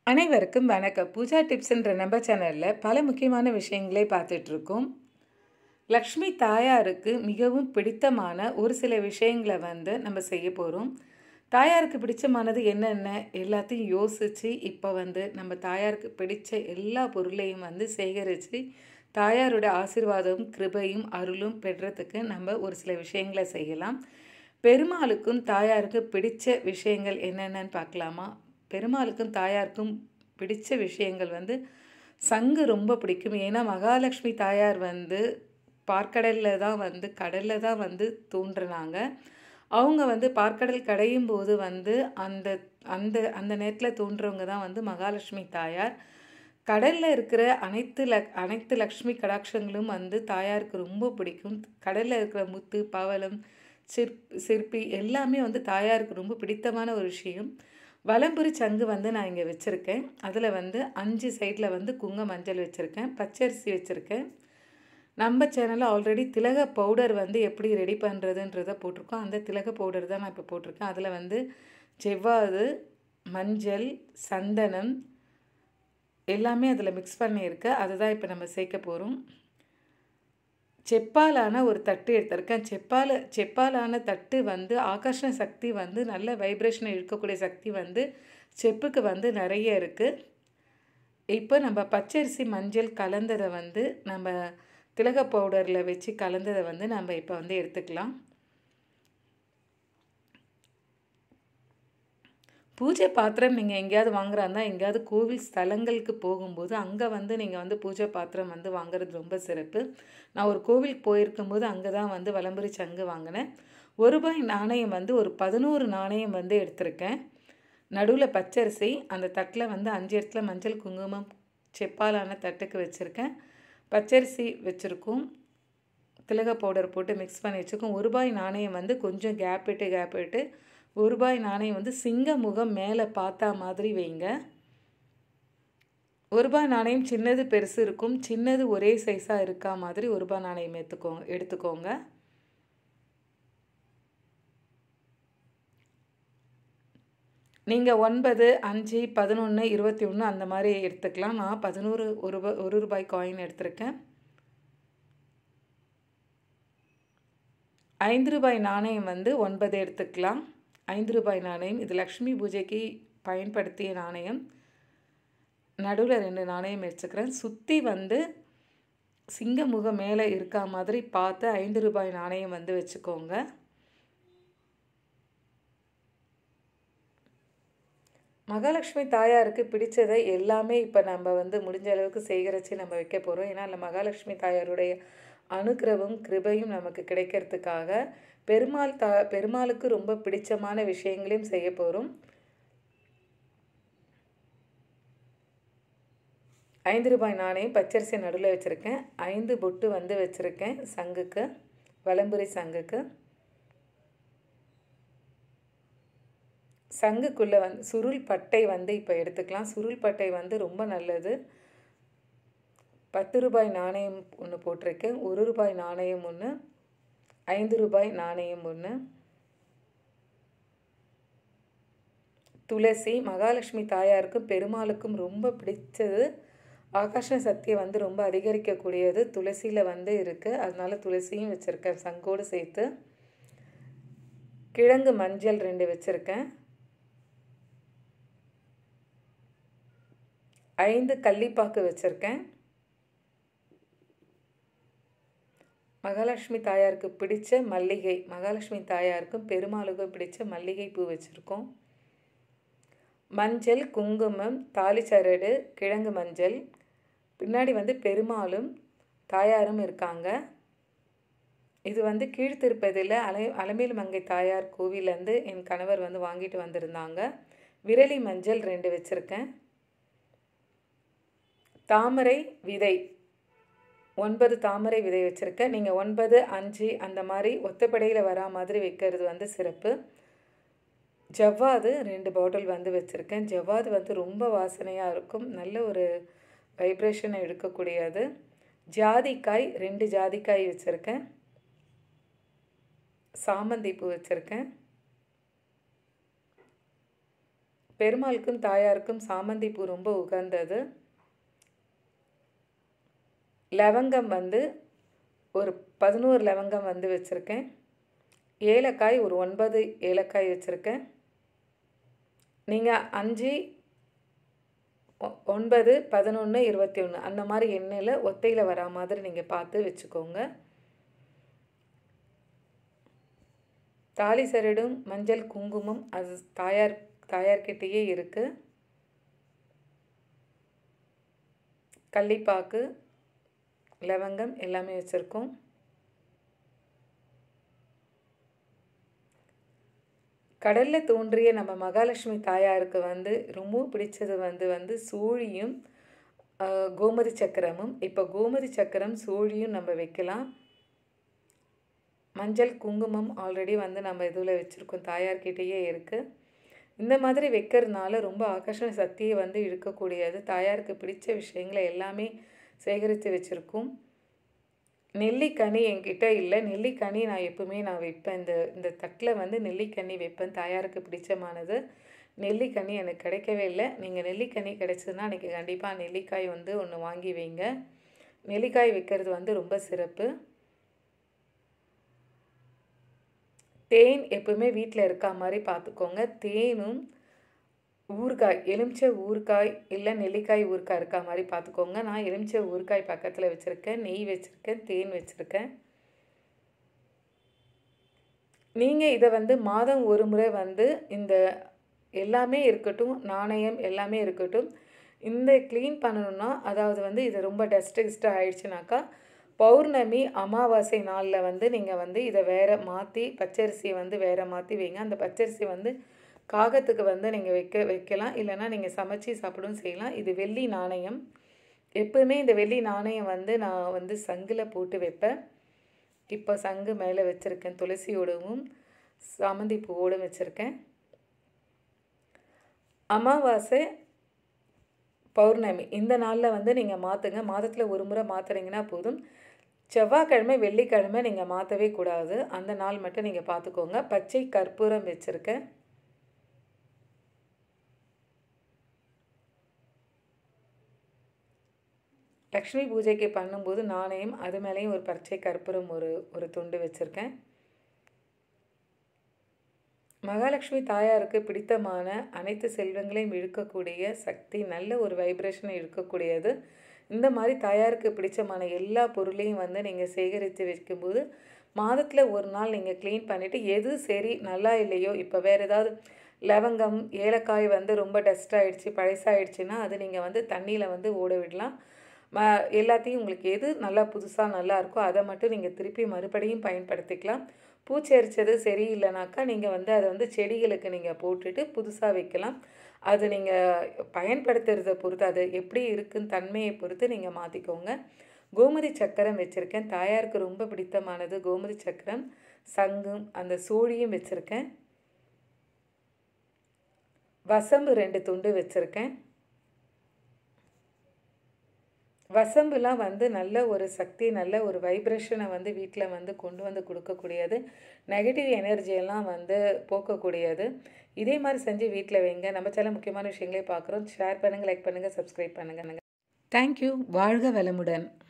அனைவருக்கும் வணக்கம் பூஜா டிப்ஸ்ன்ற நம்ம சேனலில் பல முக்கியமான விஷயங்களை பார்த்துட்ருக்கோம் லக்ஷ்மி தாயாருக்கு மிகவும் பிடித்தமான ஒரு சில விஷயங்களை வந்து நம்ம செய்ய போகிறோம் தாயாருக்கு பிடிச்சமானது என்னென்ன எல்லாத்தையும் யோசித்து இப்போ வந்து நம்ம தாயாருக்கு பிடிச்ச எல்லா பொருளையும் வந்து சேகரித்து தாயாரோட ஆசீர்வாதம் கிருபையும் அருளும் பெறத்துக்கு நம்ம ஒரு சில விஷயங்களை செய்யலாம் பெருமாளுக்கும் தாயாருக்கு பிடிச்ச விஷயங்கள் என்னென்னு பார்க்கலாமா பெருமாளுக்கும் தாயாருக்கும் பிடிச்ச விஷயங்கள் வந்து சங்கு ரொம்ப பிடிக்கும் ஏன்னா மகாலட்சுமி தாயார் வந்து பார்க்கடலில் தான் வந்து கடலில் தான் வந்து தோன்றுனாங்க அவங்க வந்து பார்க்கடல் கடையும் போது வந்து அந்த அந்த அந்த நேரத்தில் தோன்றவங்க தான் வந்து மகாலட்சுமி தாயார் கடலில் இருக்கிற அனைத்து லக் அனைத்து லக்ஷ்மி கடாட்சங்களும் வந்து தாயாருக்கு ரொம்ப பிடிக்கும் கடலில் இருக்கிற முத்து பவளம் சிற் சிற்பி எல்லாமே வந்து தாயாருக்கு ரொம்ப பிடித்தமான ஒரு விஷயம் வலம்புரி சங்கு வந்து நான் இங்கே வச்சுருக்கேன் அதில் வந்து அஞ்சு சைடில் வந்து குங்க மஞ்சள் வச்சுருக்கேன் பச்சரிசி வச்சுருக்கேன் நம்ம சேனலில் ஆல்ரெடி திலக பவுடர் வந்து எப்படி ரெடி பண்ணுறதுன்றதை போட்டிருக்கோம் அந்த திலக பவுடர் தான் நான் இப்போ போட்டிருக்கேன் அதில் வந்து செவ்வாது மஞ்சள் சந்தனம் எல்லாமே அதில் மிக்ஸ் பண்ணியிருக்கு அதுதான் இப்போ நம்ம சேர்க்க போகிறோம் செப்பாலான ஒரு தட்டு எடுத்திருக்கேன் செப்பால் செப்பாலான தட்டு வந்து ஆகர்ஷண சக்தி வந்து நல்ல வைப்ரேஷனை இழுக்கக்கூடிய சக்தி வந்து செப்புக்கு வந்து நிறைய இருக்குது இப்போ நம்ம பச்சரிசி மஞ்சள் கலந்ததை வந்து நம்ம திலக பவுடரில் வச்சு கலந்ததை வந்து நம்ம இப்போ வந்து எடுத்துக்கலாம் பூஜை பாத்திரம் நீங்கள் எங்கேயாவது வாங்குறாருந்தா எங்கேயாவது கோவில் ஸ்தலங்களுக்கு போகும்போது அங்கே வந்து நீங்கள் வந்து பூஜை பாத்திரம் வந்து வாங்குறது ரொம்ப சிறப்பு நான் ஒரு கோவிலுக்கு போயிருக்கும்போது அங்கே தான் வந்து வலம்புரி சங்கு வாங்கினேன் ஒரு ரூபாய் நாணயம் வந்து ஒரு பதினோரு நாணயம் வந்து எடுத்திருக்கேன் நடுவில் பச்சரிசி அந்த தட்டில் வந்து அஞ்சு இடத்துல மஞ்சள் குங்குமம் செப்பாலான தட்டுக்கு வச்சுருக்கேன் பச்சரிசி வச்சுருக்கோம் திலக பவுடர் போட்டு மிக்ஸ் பண்ணி வச்சுருக்கோம் ஒரு ரூபாய் நாணயம் வந்து கொஞ்சம் கேப் விட்டு கேப் விட்டு ஒரு ரூபாய் நாணயம் வந்து சிங்க முகம் மேலே பார்த்தா மாதிரி வைங்க ஒரு ரூபாய் நாணயம் சின்னது பெருசு இருக்கும் சின்னது ஒரே சைஸாக இருக்கா மாதிரி ஒரு ரூபாய் நாணயம் எடுத்துக்கோங்க எடுத்துக்கோங்க நீங்கள் ஒன்பது அஞ்சு பதினொன்று இருபத்தி ஒன்று அந்த மாதிரி எடுத்துக்கலாம் நான் பதினோரு ஒரு ரூபாய் ஒரு ரூபாய் காயின் எடுத்திருக்கேன் ஐந்து ரூபாய் நாணயம் வந்து ஒன்பது எடுத்துக்கலாம் ஐந்து ரூபாய் நாணயம் இது லக்ஷ்மி பூஜைக்கு பயன்படுத்திய நாணயம் நடுவில் ரெண்டு நாணயம் வச்சுக்கிறேன் சுற்றி வந்து சிங்க முகம் மேலே இருக்கா மாதிரி பார்த்து ஐந்து ரூபாய் நாணயம் வந்து வச்சுக்கோங்க மகாலட்சுமி தாயாருக்கு பிடிச்சதை எல்லாமே இப்போ நம்ம வந்து முடிஞ்ச அளவுக்கு சேகரித்து நம்ம வைக்க போகிறோம் ஏன்னா அந்த மகாலட்சுமி தாயாருடைய அனுகிரகம் கிருபையும் நமக்கு கிடைக்கிறதுக்காக பெருமாள் தா பெருமாளுக்கு ரொம்ப பிடிச்சமான விஷயங்களையும் செய்ய போகிறோம் ஐந்து ரூபாய் நாணயம் பச்சரிசி நடுவில் வச்சுருக்கேன் ஐந்து பொட்டு வந்து வச்சுருக்கேன் சங்குக்கு வலம்புரி சங்குக்கு சங்குக்குள்ளே வந்து சுருள் பட்டை வந்து இப்போ எடுத்துக்கலாம் சுருள் பட்டை வந்து ரொம்ப நல்லது பத்து ரூபாய் நாணயம் ஒன்று போட்டிருக்கேன் ஒரு ரூபாய் நாணயம் ஒன்று ஐந்து ரூபாய் நாணயம் ஒன்று துளசி மகாலட்சுமி தாயாருக்கும் பெருமாளுக்கும் ரொம்ப பிடிச்சது ஆகாஷ சக்தியை வந்து ரொம்ப அதிகரிக்கக்கூடியது துளசியில் வந்து இருக்குது அதனால துளசியும் வச்சுருக்கேன் சங்கோடு சேர்த்து கிழங்கு மஞ்சள் ரெண்டு வச்சுருக்கேன் ஐந்து கள்ளிப்பாக்கு வச்சுருக்கேன் மகாலட்சுமி தாயாருக்கு பிடிச்ச மல்லிகை மகாலட்சுமி தாயாருக்கும் பெருமாளுக்கும் பிடிச்ச மல்லிகை பூ வச்சுருக்கோம் மஞ்சள் குங்குமம் தாலிச்சரடு கிழங்கு மஞ்சள் பின்னாடி வந்து பெருமாளும் தாயாரும் இருக்காங்க இது வந்து கீழ்த்திருப்பதில் அலை அலமேல் மங்கை தாயார் கோவிலேருந்து என் கணவர் வந்து வாங்கிட்டு வந்திருந்தாங்க விரலி மஞ்சள் ரெண்டு வச்சுருக்கேன் தாமரை விதை ஒன்பது தாமரை விதை வச்சுருக்கேன் நீங்கள் ஒன்பது அஞ்சு அந்த மாதிரி ஒத்தப்படையில் வரா மாதிரி வைக்கிறது வந்து சிறப்பு ஜவ்வாது ரெண்டு பாட்டில் வந்து வச்சுருக்கேன் ஜவ்வாது வந்து ரொம்ப வாசனையாக இருக்கும் நல்ல ஒரு வைப்ரேஷனை எடுக்கக்கூடியது ஜாதிக்காய் ரெண்டு ஜாதிக்காய் வச்சுருக்கேன் சாமந்தி பூ வச்சுருக்கேன் பெருமாளுக்கும் தாயாருக்கும் சாமந்தி பூ ரொம்ப உகந்தது லவங்கம் வந்து ஒரு பதினோரு லவங்கம் வந்து வச்சுருக்கேன் ஏலக்காய் ஒரு ஒன்பது ஏலக்காய் வச்சுருக்கேன் நீங்கள் அஞ்சு ஒன்பது பதினொன்று இருபத்தி ஒன்று அந்த மாதிரி எண்ணெயில் ஒத்தையில் வரா மாதிரி நீங்கள் பார்த்து வச்சுக்கோங்க தாலி சரடும் மஞ்சள் குங்குமம் அது தாயார் தாயார்கிட்டேயே இருக்குது கள்ளிப்பாக்கு லவங்கம் எல்லாமே வச்சுருக்கோம் கடலில் தோன்றிய நம்ம மகாலட்சுமி தாயாருக்கு வந்து ரொம்ப பிடிச்சது வந்து வந்து சூழியும் கோமதி சக்கரமும் இப்போ கோமதி சக்கரம் சூழியும் நம்ம வைக்கலாம் மஞ்சள் குங்குமம் ஆல்ரெடி வந்து நம்ம இதில் வச்சுருக்கோம் தாயார்கிட்டேயே இருக்குது இந்த மாதிரி வைக்கிறதுனால ரொம்ப ஆகர்ஷண சக்தியை வந்து இழுக்கக்கூடியது தாயாருக்கு பிடிச்ச விஷயங்களை எல்லாமே சேகரித்து வச்சுருக்கோம் நெல்லிக்கனி என்கிட்ட இல்லை நெல்லிக்கனி நான் எப்பவுமே நான் வைப்பேன் இந்த இந்த தட்டில் வந்து நெல்லிக்கனி வைப்பேன் தாயாருக்கு பிடிச்சமானது நெல்லிக்கனி எனக்கு கிடைக்கவே இல்லை நீங்கள் நெல்லிக்கனி கிடைச்சதுன்னா அன்றைக்கி கண்டிப்பாக நெல்லிக்காய் வந்து ஒன்று வாங்கி வைங்க நெல்லிக்காய் வைக்கிறது வந்து ரொம்ப சிறப்பு தேன் எப்பவுமே வீட்டில் இருக்கா மாதிரி பார்த்துக்கோங்க தேனும் ஊறுகாய் எலுமிச்சை ஊறுகாய் இல்லை நெல்லிக்காய் ஊறுகாய் இருக்கா மாதிரி பார்த்துக்கோங்க நான் எலுமிச்சை ஊறுகாய் பக்கத்தில் வச்சுருக்கேன் நெய் வச்சுருக்கேன் தேன் வச்சுருக்கேன் நீங்கள் இதை வந்து மாதம் ஒரு முறை வந்து இந்த எல்லாமே இருக்கட்டும் நாணயம் எல்லாமே இருக்கட்டும் இந்த க்ளீன் பண்ணணுன்னா அதாவது வந்து இது ரொம்ப டஸ்ட்டு கிஸ்ட்டாக ஆயிடுச்சுனாக்கா பௌர்ணமி அமாவாசை நாளில் வந்து நீங்கள் வந்து இதை வேறு மாற்றி பச்சரிசியை வந்து வேறு மாற்றி வைங்க அந்த பச்சரிசி வந்து காகத்துக்கு வந்து நீங்கள் வைக்க வைக்கலாம் இல்லைனா நீங்கள் சமைச்சி சாப்பிடவும் செய்யலாம் இது வெள்ளி நாணயம் எப்போவுமே இந்த வெள்ளி நாணயம் வந்து நான் வந்து சங்கில் போட்டு வைப்பேன் இப்போ சங்கு மேலே வச்சுருக்கேன் துளசியோடவும் சாமந்தி பூவோடும் வச்சுருக்கேன் அமாவாசை பௌர்ணமி இந்த நாளில் வந்து நீங்கள் மாற்றுங்க மாதத்தில் ஒரு முறை மாற்றுறீங்கன்னா போதும் செவ்வாய்க்கிழமை வெள்ளிக்கிழமை நீங்கள் மாற்றவே கூடாது அந்த நாள் மட்டும் நீங்கள் பார்த்துக்கோங்க பச்சை கற்பூரம் வச்சுருக்கேன் லக்ஷ்மி பூஜைக்கு பண்ணும்போது நாணயம் அது மேலேயும் ஒரு பச்சை கற்பூரம் ஒரு ஒரு துண்டு வச்சுருக்கேன் மகாலட்சுமி தாயாருக்கு பிடித்தமான அனைத்து செல்வங்களையும் இழுக்கக்கூடிய சக்தி நல்ல ஒரு வைப்ரேஷனை இழுக்கக்கூடியது இந்த மாதிரி தாயாருக்கு பிடிச்சமான எல்லா பொருளையும் வந்து நீங்கள் சேகரித்து வைக்கும்போது மாதத்தில் ஒரு நாள் நீங்கள் க்ளீன் பண்ணிவிட்டு எது சரி நல்லா இல்லையோ இப்போ வேறு ஏதாவது லவங்கம் ஏலக்காய் வந்து ரொம்ப டஸ்ட் ஆகிடுச்சு பழசாயிடுச்சுன்னா அது நீங்கள் வந்து தண்ணியில் வந்து ஓட விடலாம் ம எல்லாத்தையும் உங்களுக்கு எது நல்லா புதுசாக நல்லா இருக்கோ அதை மட்டும் நீங்கள் திருப்பி மறுபடியும் பயன்படுத்திக்கலாம் பூச்சரிச்சது சரியில்லைனாக்கா நீங்கள் வந்து அதை வந்து செடிகளுக்கு நீங்கள் போட்டுட்டு புதுசாக வைக்கலாம் அது நீங்கள் பயன்படுத்துறத பொறுத்து அது எப்படி இருக்குன்னு தன்மையை பொறுத்து நீங்கள் மாற்றிக்கோங்க கோமதி சக்கரம் வச்சுருக்கேன் தாயாருக்கு ரொம்ப பிடித்தமானது கோமதி சக்கரம் சங்கும் அந்த சோழியும் வச்சுருக்கேன் வசம்பு ரெண்டு துண்டு வச்சுருக்கேன் வசம்புலாம் வந்து நல்ல ஒரு சக்தி நல்ல ஒரு வைப்ரேஷனை வந்து வீட்டில் வந்து கொண்டு வந்து கொடுக்கக்கூடியது நெகட்டிவ் எனர்ஜியெல்லாம் வந்து போக்கக்கூடியது இதே மாதிரி செஞ்சு வீட்டில் வைங்க நம்ம சேனல் முக்கியமான விஷயங்களே பார்க்குறோம் ஷேர் பண்ணுங்கள் லைக் பண்ணுங்கள் சப்ஸ்கிரைப் பண்ணுங்கள் தேங்க்யூ வாழ்க வளமுடன்